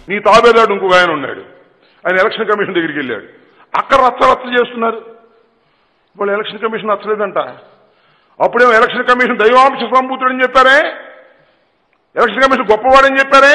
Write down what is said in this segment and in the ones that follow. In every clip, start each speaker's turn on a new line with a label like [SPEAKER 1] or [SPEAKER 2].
[SPEAKER 1] నీ తాబేదాడు ఇంకొక ఆయన ఉన్నాడు ఆయన ఎలక్షన్ కమిషన్ దగ్గరికి వెళ్ళాడు అక్కడ రచ్చ రచ్చ చేస్తున్నారు వాళ్ళు ఎలక్షన్ కమిషన్ నచ్చలేదంట అప్పుడేమో ఎలక్షన్ కమిషన్ దైవాంశ సంభూతుడని చెప్పారే ఎలక్షన్ కమిషన్ గొప్పవాడని చెప్పారే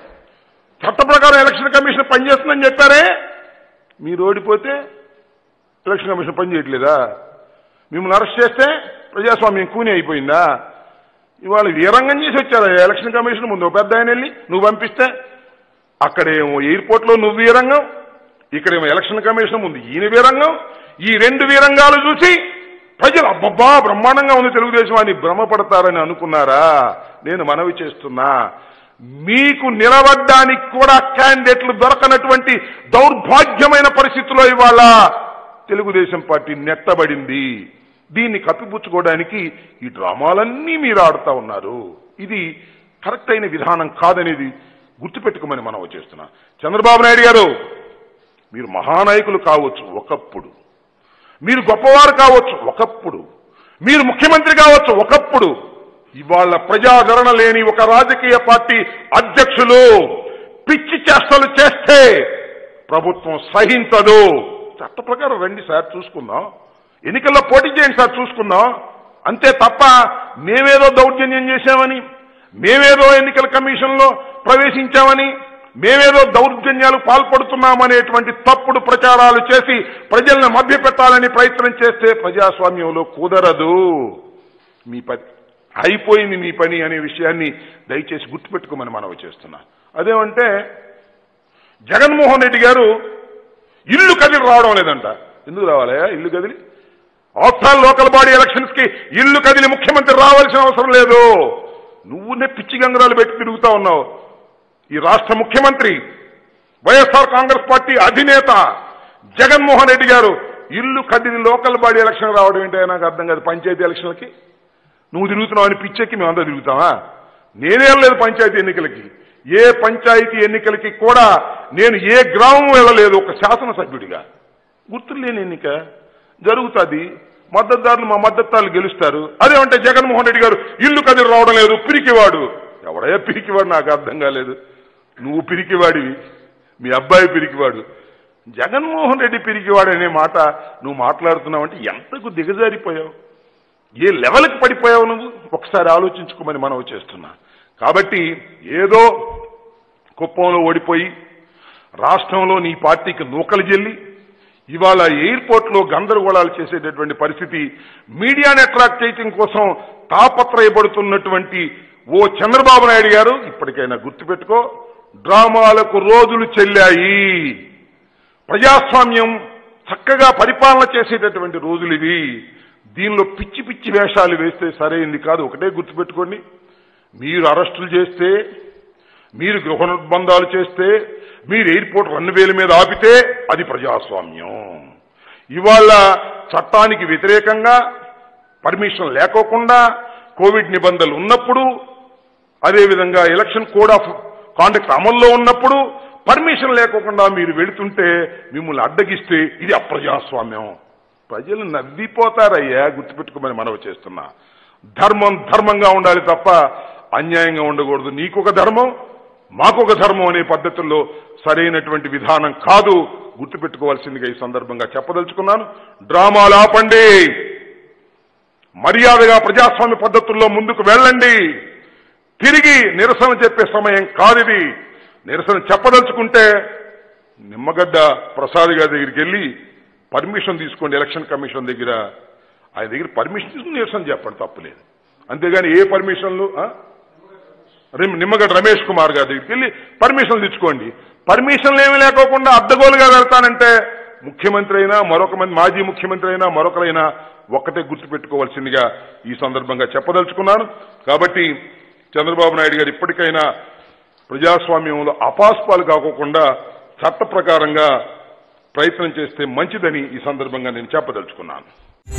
[SPEAKER 1] చట్ట ప్రకారం ఎలక్షన్ కమిషన్ పనిచేస్తుందని చెప్పారే మీరు ఓడిపోతే ఎలక్షన్ కమిషన్ పనిచేయట్లేదా మిమ్మల్ని అరెస్ట్ చేస్తే ప్రజాస్వామ్యం కూని అయిపోయిందా ఇవాళ వీరంగం చేసి వచ్చారు ఎలక్షన్ కమిషన్ ముందు ఓ పెద్ద ఆయన వెళ్ళి నువ్వు పంపిస్తే అక్కడేమో ఎయిర్పోర్ట్లో నువ్వు వీరంగం ఇక్కడేమో ఎలక్షన్ కమిషన్ ముందు ఈయన వీరంగం ఈ రెండు వీరంగాలు చూసి ప్రజలు అబ్బబ్బా బ్రహ్మాండంగా ఉంది తెలుగుదేశం అని భ్రమపడతారని అనుకున్నారా నేను మనవి చేస్తున్నా మీకు నిలబడ్డానికి కూడా క్యాండిడేట్లు దొరకనటువంటి దౌర్భాగ్యమైన పరిస్థితిలో ఇవాళ తెలుగుదేశం పార్టీ నెట్టబడింది దీన్ని కప్పిపుచ్చుకోవడానికి ఈ డ్రామాలన్నీ మీరు ఆడుతా ఉన్నారు ఇది కరెక్ట్ అయిన విధానం కాదనేది గుర్తుపెట్టుకోమని మనం చేస్తున్నా చంద్రబాబు నాయుడు గారు మీరు మహానాయకులు కావచ్చు ఒకప్పుడు మీరు గొప్పవారు కావచ్చు ఒకప్పుడు మీరు ముఖ్యమంత్రి కావచ్చు ఒకప్పుడు ఇవాళ ప్రజాదరణ లేని ఒక రాజకీయ పార్టీ అధ్యక్షులు పిచ్చి చేష్టలు చేస్తే ప్రభుత్వం సహించదు చట్ట ప్రకారం రండి సార్ చూసుకుందాం ఎన్నికల్లో పోటీ చేయండి సార్ చూసుకుందాం అంతే తప్ప మేమేదో దౌర్జన్యం చేశామని మేమేదో ఎన్నికల కమిషన్లో ప్రవేశించామని మేమేదో దౌర్జన్యాలు పాల్పడుతున్నామనేటువంటి తప్పుడు ప్రచారాలు చేసి ప్రజలను మభ్యపెట్టాలని ప్రయత్నం చేస్తే ప్రజాస్వామ్యంలో కుదరదు మీ పని అయిపోయింది మీ పని అనే విషయాన్ని దయచేసి గుర్తుపెట్టుకోమని మనవి చేస్తున్నా అదేమంటే జగన్మోహన్ రెడ్డి గారు ఇల్లు కదిలి రావడం లేదంట ఎందుకు రావాలయా ఇల్లు కదిలి ఆఫ్టర్ లోకల్ బాడీ ఎలక్షన్స్ కి ఇల్లు కదిలి ముఖ్యమంత్రి రావాల్సిన అవసరం లేదు నువ్వునే పిచ్చి గంగరాలు పెట్టి తిరుగుతా ఉన్నావు ఈ రాష్ట్ర ముఖ్యమంత్రి వైఎస్ఆర్ కాంగ్రెస్ పార్టీ అధినేత జగన్మోహన్ రెడ్డి గారు ఇల్లు కదిలి లోకల్ బాడీ ఎలక్షన్ రావడం ఏంటో నాకు అర్థం కాదు పంచాయతీ ఎలక్షన్లకి నువ్వు తిరుగుతున్నావు అని పిచ్చెక్కి మేమంతా తిరుగుతామా నేనే లేదు పంచాయతీ ఎన్నికలకి ఏ పంచాయతీ ఎన్నికలకి కూడా నేను ఏ గ్రామం వెళ్ళలేదు ఒక శాసనసభ్యుడిగా గుర్తులేని ఎన్నిక జరుగుతుంది మద్దతుదారులు మా మద్దతుదారులు గెలుస్తారు అదేమంటే జగన్మోహన్ రెడ్డి గారు ఇల్లు కదిలి రావడం లేదు పిరికివాడు ఎవడయ్యా పిరికివాడు నాకు అర్థం కాలేదు నువ్వు పిరికివాడివి మీ అబ్బాయి పిరికివాడు జగన్మోహన్ రెడ్డి పిరికివాడు అనే మాట నువ్వు మాట్లాడుతున్నావంటే ఎంతకు దిగజారిపోయావు ఏ లెవెల్కి పడిపోయావు నువ్వు ఒకసారి ఆలోచించుకోమని మనం చేస్తున్నా కాబట్టి ఏదో కుప్పంలో ఓడిపోయి రాష్ట్రంలో నీ పార్టీకి నూకలు చెల్లి ఇవాళ ఎయిర్పోర్ట్లో గందరగోళాలు చేసేటటువంటి పరిస్థితి మీడియాని అట్రాక్ట్ చేయటం కోసం తాపత్రయపడుతున్నటువంటి ఓ చంద్రబాబు నాయుడు గారు ఇప్పటికైనా గుర్తుపెట్టుకో డ్రామాలకు రోజులు చెల్లాయి ప్రజాస్వామ్యం చక్కగా పరిపాలన చేసేటటువంటి రోజులు ఇవి దీనిలో పిచ్చి పిచ్చి వేషాలు వేస్తే సరైంది కాదు ఒకటే గుర్తుపెట్టుకోండి మీరు అరెస్టులు చేస్తే మీరు గృహ నిర్బంధాలు చేస్తే మీరు ఎయిర్పోర్ట్ రన్వేల మీద ఆపితే అది ప్రజాస్వామ్యం ఇవాళ చట్టానికి వ్యతిరేకంగా పర్మిషన్ లేకోకుండా కోవిడ్ నిబంధనలు ఉన్నప్పుడు అదేవిధంగా ఎలక్షన్ కోడ్ ఆఫ్ కాండక్ట్ అమల్లో ఉన్నప్పుడు పర్మిషన్ లేకోకుండా మీరు వెళుతుంటే మిమ్మల్ని అడ్డగిస్తే ఇది అప్రజాస్వామ్యం ప్రజలు నవ్విపోతారయ్యా గుర్తుపెట్టుకోమని మనవి చేస్తున్నా ధర్మం ధర్మంగా ఉండాలి తప్ప అన్యాయంగా ఉండకూడదు నీకొక ధర్మం మాకొక ధర్మం అనే పద్ధతుల్లో సరైనటువంటి విధానం కాదు గుర్తుపెట్టుకోవాల్సిందిగా ఈ సందర్భంగా చెప్పదలుచుకున్నాను డ్రామాలు ఆపండి మర్యాదగా ప్రజాస్వామ్య పద్ధతుల్లో ముందుకు వెళ్ళండి తిరిగి నిరసన చెప్పే సమయం కాదిది నిరసన చెప్పదలుచుకుంటే నిమ్మగడ్డ ప్రసాద్ గారి దగ్గరికి వెళ్ళి పర్మిషన్ తీసుకోండి ఎలక్షన్ కమిషన్ దగ్గర ఆయన దగ్గర పర్మిషన్ తీసుకుని నిరసన చెప్పండి తప్పులేదు అంతేగాని ఏ పర్మిషన్లు ఆ? రిమ్- నిమ్మగడ్డ రమేష్ కుమార్ గారి దగ్గరికి వెళ్ళి పర్మిషన్ తెచ్చుకోండి పర్మిషన్లు ఏమీ లేకోకుండా అడ్డగోలుగా వెళ్తానంటే ముఖ్యమంత్రి అయినా మరొక మంది మాజీ ముఖ్యమంత్రి అయినా మరొకరైనా ఒక్కటే గుర్తుపెట్టుకోవాల్సిందిగా ఈ సందర్భంగా చెప్పదలుచుకున్నాను కాబట్టి చంద్రబాబు నాయుడు గారు ఇప్పటికైనా ప్రజాస్వామ్యంలో అపాస్పాలు కాకోకుండా చట్ట ప్రకారంగా ప్రయత్నం చేస్తే మంచిదని ఈ సందర్భంగా నేను చెప్పదలుచుకున్నాను